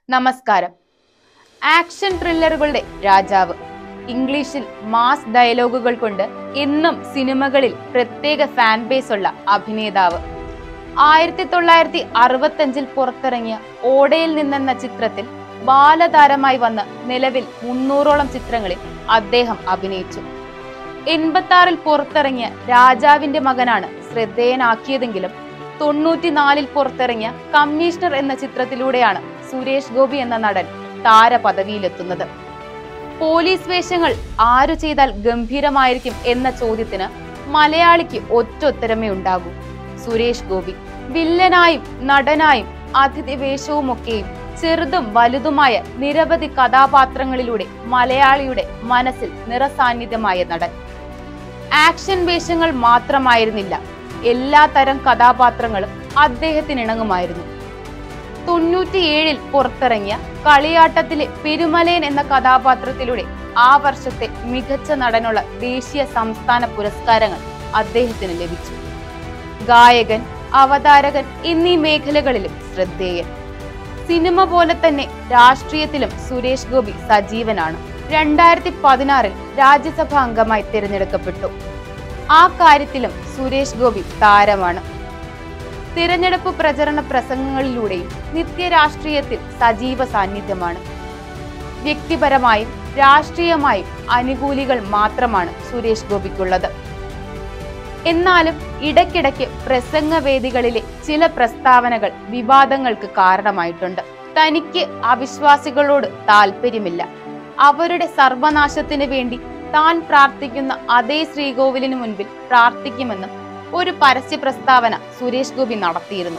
നമസ്കാരം ആക്ഷൻ ത്രില്ലറുകളുടെ രാജാവ് ഇംഗ്ലീഷിൽ മാസ് ഡയലോഗുകൾ കൊണ്ട് എന്നും സിനിമകളിൽ പ്രത്യേക ഫാൻ ബേസ് ഉള്ള അഭിനേതാവ് ആയിരത്തി തൊള്ളായിരത്തി അറുപത്തഞ്ചിൽ പുറത്തിറങ്ങിയ ഓടയിൽ നിന്നെന്ന ചിത്രത്തിൽ ബാലതാരമായി വന്ന് നിലവിൽ മുന്നൂറോളം ചിത്രങ്ങളിൽ അദ്ദേഹം അഭിനയിച്ചു എൺപത്തി ആറിൽ പുറത്തിറങ്ങിയ രാജാവിന്റെ മകനാണ് ശ്രദ്ധേയനാക്കിയതെങ്കിലും തൊണ്ണൂറ്റിനാലിൽ പുറത്തിറങ്ങിയ കമ്മീഷണർ എന്ന ചിത്രത്തിലൂടെയാണ് സുരേഷ് ഗോപി എന്ന നടൻ താരപദവിയിലെത്തുന്നത് പോലീസ് വേഷങ്ങൾ ആരു ചെയ്താൽ ഗംഭീരമായിരിക്കും എന്ന ചോദ്യത്തിന് മലയാളിക്ക് ഒറ്റൊത്തരമേ ഉണ്ടാകൂ സുരേഷ് ഗോപി വില്ലനായും നടനായും അതിഥി വേഷവുമൊക്കെയും ചെറുതും വലുതുമായ നിരവധി കഥാപാത്രങ്ങളിലൂടെ മലയാളിയുടെ മനസ്സിൽ നിറസാന്നിധ്യമായ നടൻ ആക്ഷൻ വേഷങ്ങൾ മാത്രമായിരുന്നില്ല എല്ലാ തരം കഥാപാത്രങ്ങളും അദ്ദേഹത്തിന് ഇണങ്ങുമായിരുന്നു തൊണ്ണൂറ്റിയേഴിൽ പുറത്തിറങ്ങിയ കളിയാട്ടത്തിലെ പെരുമലയൻ എന്ന കഥാപാത്രത്തിലൂടെ ആ വർഷത്തെ മികച്ച നടനുള്ള ദേശീയ സംസ്ഥാന പുരസ്കാരങ്ങൾ അദ്ദേഹത്തിന് ലഭിച്ചു ഗായകൻ അവതാരകൻ എന്നീ മേഖലകളിലും ശ്രദ്ധേയൻ സിനിമ പോലെ തന്നെ രാഷ്ട്രീയത്തിലും സുരേഷ് ഗോപി സജീവനാണ് രണ്ടായിരത്തി പതിനാറിൽ രാജ്യസഭാ അംഗമായി തിരഞ്ഞെടുക്കപ്പെട്ടു ആ കാര്യത്തിലും സുരേഷ് ഗോപി താരമാണ് തിരഞ്ഞെടുപ്പ് പ്രചരണ പ്രസംഗങ്ങളിലൂടെയും നിത്യരാഷ്ട്രീയത്തിൽ സജീവ സാന്നിധ്യമാണ് വ്യക്തിപരമായും രാഷ്ട്രീയമായും അനുകൂലികൾ മാത്രമാണ് സുരേഷ് ഗോപിക്കുള്ളത് എന്നാലും ഇടയ്ക്കിടയ്ക്ക് പ്രസംഗവേദികളിലെ ചില പ്രസ്താവനകൾ വിവാദങ്ങൾക്ക് കാരണമായിട്ടുണ്ട് തനിക്ക് അവിശ്വാസികളോട് താല്പര്യമില്ല അവരുടെ സർവനാശത്തിന് വേണ്ടി താൻ പ്രാർത്ഥിക്കുന്ന അതേ ശ്രീകോവിലിന് മുൻപിൽ പ്രാർത്ഥിക്കുമെന്നും ഒരു പരസ്യ പ്രസ്താവന സുരേഷ് ഗോപി നടത്തിയിരുന്നു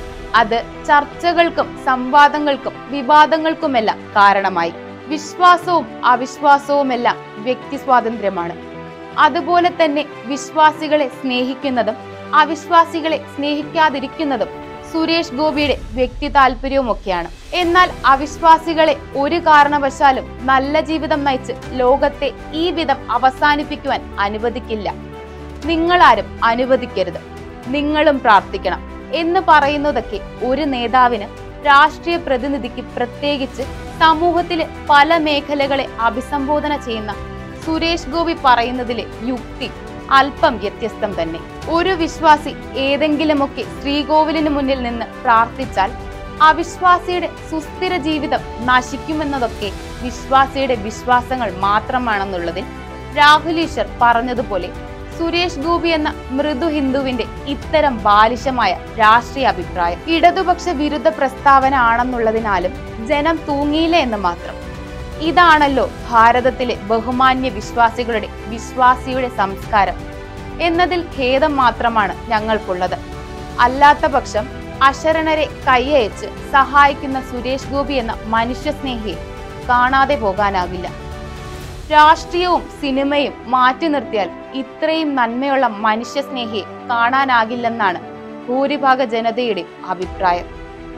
അത് ചർച്ചകൾക്കും സംവാദങ്ങൾക്കും വിവാദങ്ങൾക്കുമെല്ലാം കാരണമായി വിശ്വാസവും അവിശ്വാസവുമെല്ലാം വ്യക്തി സ്വാതന്ത്ര്യമാണ് അതുപോലെ തന്നെ വിശ്വാസികളെ സ്നേഹിക്കുന്നതും അവിശ്വാസികളെ സ്നേഹിക്കാതിരിക്കുന്നതും സുരേഷ് ഗോപിയുടെ വ്യക്തി താല്പര്യവുമൊക്കെയാണ് എന്നാൽ അവിശ്വാസികളെ ഒരു കാരണവശാലും നല്ല ജീവിതം നയിച്ച് ലോകത്തെ ഈ വിധം അവസാനിപ്പിക്കുവാൻ അനുവദിക്കില്ല നിങ്ങളാരും അനുവദിക്കരുത് നിങ്ങളും പ്രാർത്ഥിക്കണം എന്ന് പറയുന്നതൊക്കെ ഒരു നേതാവിന് രാഷ്ട്രീയ പ്രതിനിധിക്ക് പ്രത്യേകിച്ച് സമൂഹത്തിലെ പല മേഖലകളെ അഭിസംബോധന ചെയ്യുന്ന സുരേഷ് ഗോപി പറയുന്നതിലെ യുക്തി അല്പം വ്യത്യസ്തം തന്നെ ഒരു വിശ്വാസി ഏതെങ്കിലുമൊക്കെ ശ്രീകോവിലിന് മുന്നിൽ നിന്ന് പ്രാർത്ഥിച്ചാൽ അവിശ്വാസിയുടെ സുസ്ഥിര ജീവിതം നശിക്കുമെന്നതൊക്കെ വിശ്വാസിയുടെ വിശ്വാസങ്ങൾ മാത്രമാണെന്നുള്ളതിൽ രാഹുൽ ഈശ്വർ പറഞ്ഞതുപോലെ സുരേഷ് ഗോപി എന്ന മൃദു ഹിന്ദുവിന്റെ ഇത്തരം ബാലിശമായ രാഷ്ട്രീയ അഭിപ്രായം ഇടതുപക്ഷ വിരുദ്ധ പ്രസ്താവന ആണെന്നുള്ളതിനാലും ജനം തൂങ്ങിയില്ല എന്ന് മാത്രം ഇതാണല്ലോ ഭാരതത്തിലെ ബഹുമാന്യ വിശ്വാസികളുടെ വിശ്വാസിയുടെ സംസ്കാരം എന്നതിൽ ഖേദം മാത്രമാണ് ഞങ്ങൾക്കുള്ളത് അല്ലാത്ത പക്ഷം അശരണരെ കൈയയച്ച് സഹായിക്കുന്ന സുരേഷ് ഗോപി എന്ന മനുഷ്യസ്നേഹിയെ കാണാതെ പോകാനാകില്ല രാഷ്ട്രീയവും സിനിമയും മാറ്റി നിർത്തിയാൽ ഇത്രയും നന്മയുള്ള മനുഷ്യസ്നേഹിയെ കാണാനാകില്ലെന്നാണ് ഭൂരിഭാഗ ജനതയുടെ അഭിപ്രായം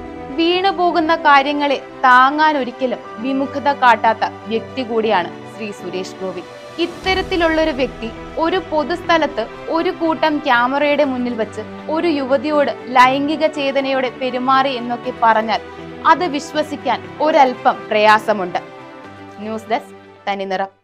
വീണു പോകുന്ന കാര്യങ്ങളെ താങ്ങാൻ ഒരിക്കലും വിമുഖത കാട്ടാത്ത വ്യക്തി കൂടിയാണ് ശ്രീ സുരേഷ് ഗോപി ഇത്തരത്തിലുള്ളൊരു വ്യക്തി ഒരു പൊതുസ്ഥലത്ത് ഒരു കൂട്ടം ക്യാമറയുടെ മുന്നിൽ വെച്ച് ഒരു യുവതിയോട് ലൈംഗിക ചേതനയോടെ പെരുമാറി എന്നൊക്കെ പറഞ്ഞാൽ അത് വിശ്വസിക്കാൻ ഒരൽപ്പം പ്രയാസമുണ്ട് ന്യൂസ് ഡെസ്ക് തനിനിറം